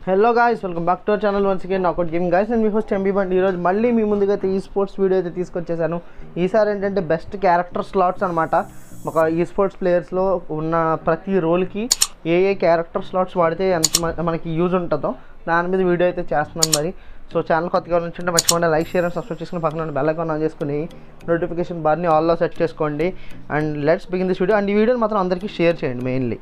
hello guys welcome back to our channel once again knockout game guys and మీ host MB Bandi ఈరోజు మళ్ళీ మీ ముందుగా అయితే ఈ స్పోర్ట్స్ వీడియో అయితే తీసుకొచ్చేసాను ఈసారి ఏంటంటే బెస్ట్ క్యారెక్టర్ స్లాట్స్ అనమాట ఒక ఈ స్పోర్ట్స్ ప్లేయర్స్లో ఉన్న ప్రతి రోల్కి ఏ ఏ క్యారెక్టర్ స్లాట్స్ వాడితే ఎంత మ- మనకి యూజ్ ఉంటుందో దాని మీద వీడియో అయితే చేస్తున్నాను మరి సో ఛానల్ కొత్తగా ఉంటే మర్చిపోండి లైక్ షేర్ అండ్ సబ్స్క్రైబ్ చేసుకుని పక్కన బెల్ ఐకాన్ ఆన్ చేసుకుని నోటిఫికేషన్ బార్ని ఆల్లో సెట్ చేసుకోండి and let's begin this video and ఈ వీడియోని మాత్రం అందరికీ షేర్ చేయండి మెయిన్లీ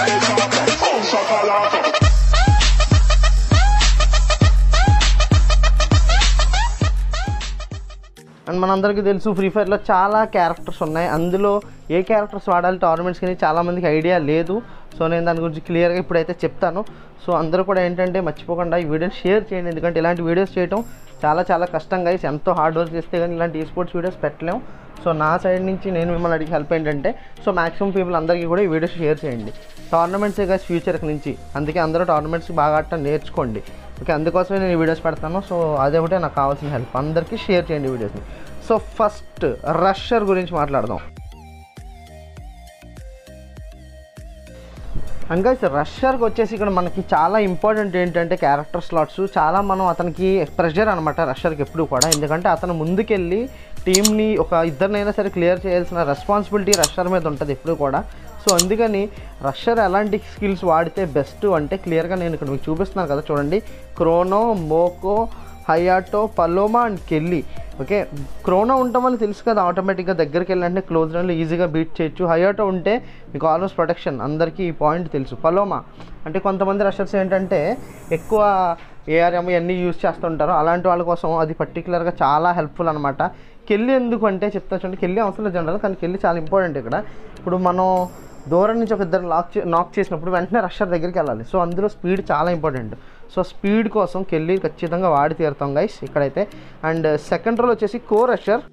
అండ్ మనందరికీ తెలుసు ఫ్రీ ఫైర్లో చాలా క్యారెక్టర్స్ ఉన్నాయి అందులో ఏ క్యారెక్టర్స్ వాడాలి టోర్నమెంట్స్ కానీ చాలామందికి ఐడియా లేదు సో నేను దాని గురించి క్లియర్గా ఇప్పుడైతే చెప్తాను సో అందరూ కూడా ఏంటంటే మర్చిపోకుండా ఈ వీడియోని షేర్ చేయండి ఎందుకంటే ఇలాంటి వీడియోస్ చేయడం చాలా చాలా కష్టం గైస్ ఎంతో హార్డ్ వర్క్ చేస్తే కానీ ఇలాంటి ఈ స్పోర్ట్స్ వీడియోస్ పెట్టలేం సో నా సైడ్ నుంచి నేను మిమ్మల్ని అడిగి హెల్ప్ ఏంటంటే సో మాక్సిమం పీపుల్ అందరికీ కూడా ఈ వీడియోస్ షేర్ చేయండి టోర్నమెంట్సే గైస్ ఫ్యూచర్కి నుంచి అందుకే అందరూ టోర్నమెంట్స్ బాగా ఆడటం నేర్చుకోండి ఓకే అందుకోసమే నేను ఈ వీడియోస్ పెడతాను సో అదే ఒకటే నాకు కావాల్సిన హెల్ప్ అందరికీ షేర్ చేయండి ఈ వీడియోస్ని సో ఫస్ట్ రషర్ గురించి మాట్లాడదాం అండ్ గైస్ రషర్కి వచ్చేసి ఇక్కడ మనకి చాలా ఇంపార్టెంట్ ఏంటంటే క్యారెక్టర్ స్లాట్స్ చాలా మనం అతనికి ప్రెషర్ అనమాట రషర్కి ఎప్పుడు కూడా ఎందుకంటే అతను ముందుకెళ్ళి టీంని ఒక ఇద్దరినైనా సరే క్లియర్ చేయాల్సిన రెస్పాన్సిబిలిటీ రషర్ మీద ఉంటుంది ఎప్పుడు కూడా సో అందుకని రషర్ ఎలాంటి స్కిల్స్ వాడితే బెస్ట్ అంటే క్లియర్గా నేను ఇక్కడ మీకు చూపిస్తున్నాను కదా చూడండి Chrono Moco Hayato Paloma and Kelly okay Chrono ఉండటం వల్ల తెలుసు కదా ఆటోమేటిక్గా దగ్గరికి వెళ్ళంటే క్లోజ్ రన్లో ఈజీగా బీట్ చేయొచ్చు హయాటో ఉంటే మీకు ఆల్మోస్ట్ ప్రొటెక్షన్ అందరికీ ఈ పాయింట్ తెలుసు పలోమా అంటే కొంతమంది రషర్స్ ఏంటంటే ఎక్కువ ఏఆర్ఎం ఇవన్నీ యూజ్ చేస్తుంటారు అలాంటి వాళ్ళ కోసం అది పర్టికులర్గా చాలా హెల్ప్ఫుల్ అనమాట కెళ్ళి ఎందుకు అంటే చెప్తా చూడండి కెళ్ళి అవసరం లేదు జనరల్ కానీ కెళ్ళి చాలా ఇంపార్టెంట్ ఇక్కడ ఇప్పుడు మనం దూరం నుంచి ఒక ఇద్దరు లాక్ చే నాక్ చేసినప్పుడు వెంటనే రషర్ దగ్గరికి వెళ్ళాలి సో అందులో స్పీడ్ చాలా ఇంపార్టెంట్ సో స్పీడ్ కోసం కెళ్ళి ఖచ్చితంగా వాడి తీరుతాం గైస్ ఇక్కడైతే అండ్ సెకండ్ రోల్ వచ్చేసి కో రషర్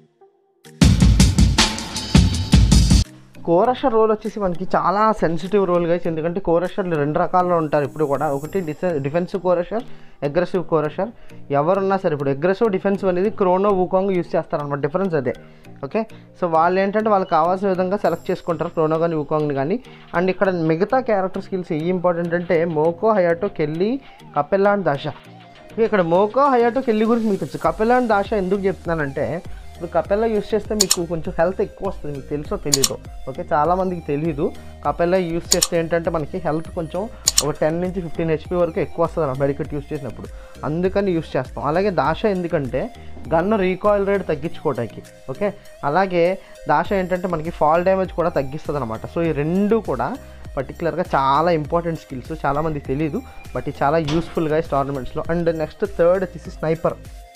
కోరషర్ రోల్ వచ్చేసి మనకి చాలా సెన్సిటివ్ రోల్ గైస్ ఎందుకంటే కోరషర్లు రెండు రకాల్లో ఉంటారు ఇప్పుడు కూడా ఒకటి డిసె డిఫెన్సివ్ కోరషర్ అగ్రెసివ్ కోరషర్ ఎవరున్నా సరే ఇప్పుడు అగ్రెసివ్ డిఫెన్సివ్ అనేది క్రోనో వూకాంగ్ యూస్ చేస్తారనమాట డిఫరెన్స్ అదే ఓకే సో వాళ్ళు ఏంటంటే వాళ్ళకి కావాల్సిన విధంగా సెలెక్ట్ చేసుకుంటారు క్రోనో కానీ వూకాంగ్ని కానీ అండ్ ఇక్కడ మిగతా క్యారెక్టర్ స్కిల్స్ ఏ ఇంపార్టెంట్ అంటే మోకో హయాటో కెళ్ళి కపెల్లా అండ్ దాషా ఇక ఇక్కడ మోకో హయాటో కెళ్ళి గురించి మీకు తెలుసు కపెల్లా అండ్ దాషా ఎందుకు చెప్తున్నానంటే ఇప్పుడు కపెల్లా యూస్ చేస్తే మీకు కొంచెం హెల్త్ ఎక్కువ వస్తుంది మీకు తెలుసో తెలీదు ఓకే చాలామందికి తెలియదు కపెల్లా యూస్ చేస్తే ఏంటంటే మనకి హెల్త్ కొంచెం ఒక టెన్ నుంచి ఫిఫ్టీన్ హెచ్పి వరకు ఎక్కువ వస్తుంది అన్నమాట మెడికెట్ యూస్ చేసినప్పుడు అందుకని యూస్ చేస్తాం అలాగే దాష ఎందుకంటే గన్ రీకాయిల్ రేట్ తగ్గించుకోవడానికి ఓకే అలాగే దాష ఏంటంటే మనకి ఫాల్ డ్యామేజ్ కూడా తగ్గిస్తుంది అనమాట సో ఈ రెండు కూడా పర్టికులర్గా చాలా ఇంపార్టెంట్ స్కిల్స్ చాలామందికి తెలియదు బట్ ఇది చాలా యూస్ఫుల్గా టోర్నమెంట్స్లో అండ్ నెక్స్ట్ థర్డ్ వచ్చేసి sniper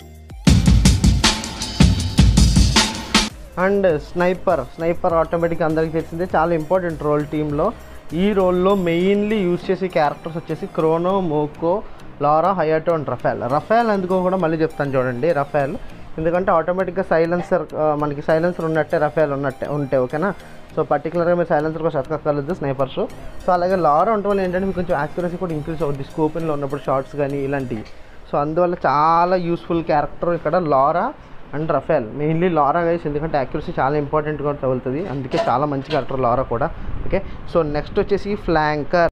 and sniper sniper automatic అందరికీ తెలిసిందే చాలా ఇంపార్టెంట్ రోల్ టీంలో ఈ రోల్లో మెయిన్లీ యూజ్ చేసే క్యారెక్టర్స్ వచ్చేసి Chrono Moco Laura Hayato and Rafael Rafael ఎందుకో కూడా మళ్ళీ చెప్తాను చూడండి రఫేల్ ఎందుకంటే ఆటోమేటిక్గా సైలెన్సర్ మనకి సైలెన్సర్ ఉన్నట్టే రఫేల్ ఉన్నట్టే ఉంటే ఓకేనా సో పర్టికులర్గా మీరు సైలెన్సర్ కోసం ఎతకక్కర్లేదు స్నైపర్స్ సో అలాగే లారా ఉండటం వల్ల ఏంటంటే మీకు కొంచెం యాక్యురసీ కూడా ఇంక్రీజ్ అవుద్ది స్కోపిన్లో ఉన్నప్పుడు షార్ట్స్ కానీ ఇలాంటివి సో అందువల్ల చాలా యూస్ఫుల్ క్యారెక్టర్ ఇక్కడ Laura and Rafael mainly Laura guys ఎందుకంటే యాక్యురసీ చాలా ఇంపార్టెంట్గా తగులుతుంది అందుకే చాలా మంచి క్యారెక్టర్ లారా కూడా ఓకే సో నెక్స్ట్ వచ్చేసి ఫ్లాంకర్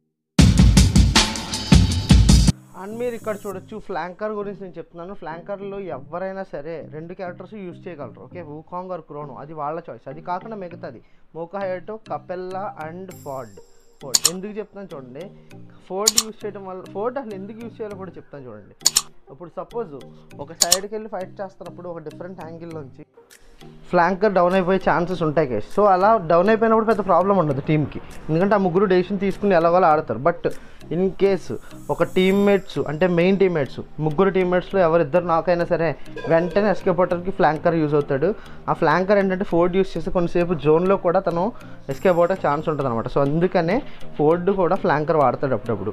అండ్ మీరు ఇక్కడ చూడొచ్చు ఫ్లాంకర్ గురించి నేను చెప్తున్నాను ఫ్లాంకర్లో ఎవరైనా సరే రెండు క్యారెక్టర్స్ యూస్ చేయగలరు ఓకే వూకాంగ్ ఆర్ క్రోనో అది వాళ్ళ చాయిస్ అది కాకుండా మిగతాది మోకాహెటో కపెల్లా అండ్ ఫార్డ్ ఫోర్డ్ ఎందుకు చెప్తాను చూడండి ఫోర్డ్ యూస్ చేయడం వల్ల ఫోర్డ్ అసలు ఎందుకు యూస్ చేయాలో కూడా చెప్తాను చూడండి ఇప్పుడు సపోజ్ ఒక సైడ్కి వెళ్ళి ఫైట్ చేస్తున్నప్పుడు ఒక డిఫరెంట్ యాంగిల్లోంచి ఫ్లాంకర్ డౌన్ అయిపోయే ఛాన్సెస్ ఉంటాయి కేసు సో అలా డౌన్ అయిపోయినప్పుడు పెద్ద ప్రాబ్లం ఉండదు టీంకి ఎందుకంటే ఆ ముగ్గురు డెసిషన్ తీసుకుని ఎలాగోలా ఆడతారు బట్ ఇన్ కేసు ఒక టీమ్మేట్స్ అంటే మెయిన్ టీమ్మేట్స్ ముగ్గురు టీమ్మేట్స్లో ఎవరిద్దరు నాకైనా సరే వెంటనే ఎస్కేప్ అవడానికి ఫ్లాంకర్ యూజ్ అవుతాడు ఆ ఫ్లాంకర్ ఏంటంటే ఫోర్డ్ యూస్ చేస్తే కొంతసేపు జోన్లో కూడా తను ఎస్కేప్ అవడానికి ఛాన్స్ ఉంటుంది అనమాట సో అందుకనే ఫోర్డ్ కూడా ఫ్లాంకర్ వాడతాడు అప్పుడప్పుడు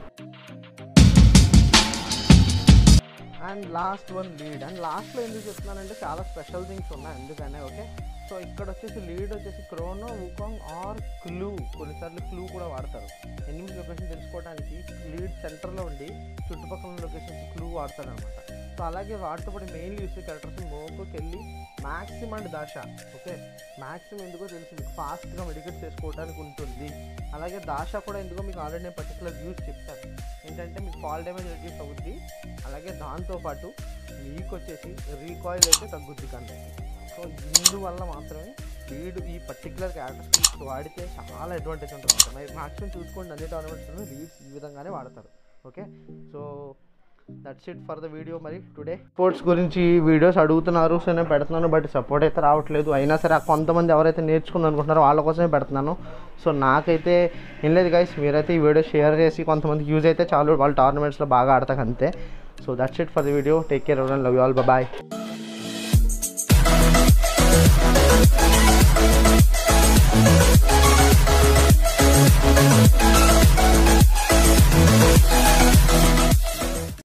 and last one lead and లాస్ట్లో ఎందుకు చెప్తున్నానంటే చాలా స్పెషల్ థింగ్స్ ఉన్నాయి అందుకనే ఓకే సో ఇక్కడ వచ్చేసి లీడ్ వచ్చేసి క్రోనో వుకాంగ్ ఆర్ క్లూ కొన్నిసార్లు క్లూ కూడా వాడతారు ఎనిమిది లొకేషన్ తెలుసుకోవడానికి లీడ్ సెంటర్లో ఉండి చుట్టుపక్కల ఉన్న లొకేషన్స్ క్లూ వాడతారు అనమాట సో అలాగే వాటితో పాటు mainly use characters Moco Kelly maximum and Dasha okay maximum ఎందుకో తెలుసు మీకు ఫాస్ట్గా మెడికేట్ చేసుకోవడానికి ఉంటుంది అలాగే దాష కూడా ఎందుకో మీకు ఆల్రెడీ నేను పర్టికులర్ యూస్ చెప్తాను ఏంటంటే మీకు ఫాల్ డ్యామేజ్ రెడ్యూస్ అవుద్ది అలాగే దాంతోపాటు మీకు వచ్చేసి రీకాయిల్ అయితే తగ్గుద్ది కానీ సో ఇందువల్ల మాత్రమే లీడ్ ఈ పర్టికులర్ క్యారెక్టర్స్ వాడితే చాలా అడ్వాంటేజ్ ఉంటుంది అనమాట మ్యాక్సిమం చూసుకోండి అన్ని టోర్నమెంట్స్లో లీడ్స్ ఈ విధంగానే వాడతారు okay so that's it for the video మరి టుడే స్పోర్ట్స్ గురించి వీడియోస్ అడుగుతున్నారు సో నేను పెడుతున్నాను బట్ సపోర్ట్ అయితే రావట్లేదు అయినా సరే ఆ కొంతమంది ఎవరైతే నేర్చుకుందాం అనుకుంటున్నారో వాళ్ళ కోసమే పెడుతున్నాను సో నాకైతే ఏం లేదు గైస్ మీరైతే ఈ వీడియో షేర్ చేసి కొంతమందికి యూజ్ అయితే చాలు వాళ్ళు టోర్నమెంట్స్లో బాగా ఆడతారు అంతే so that's it for the video take care love you all bye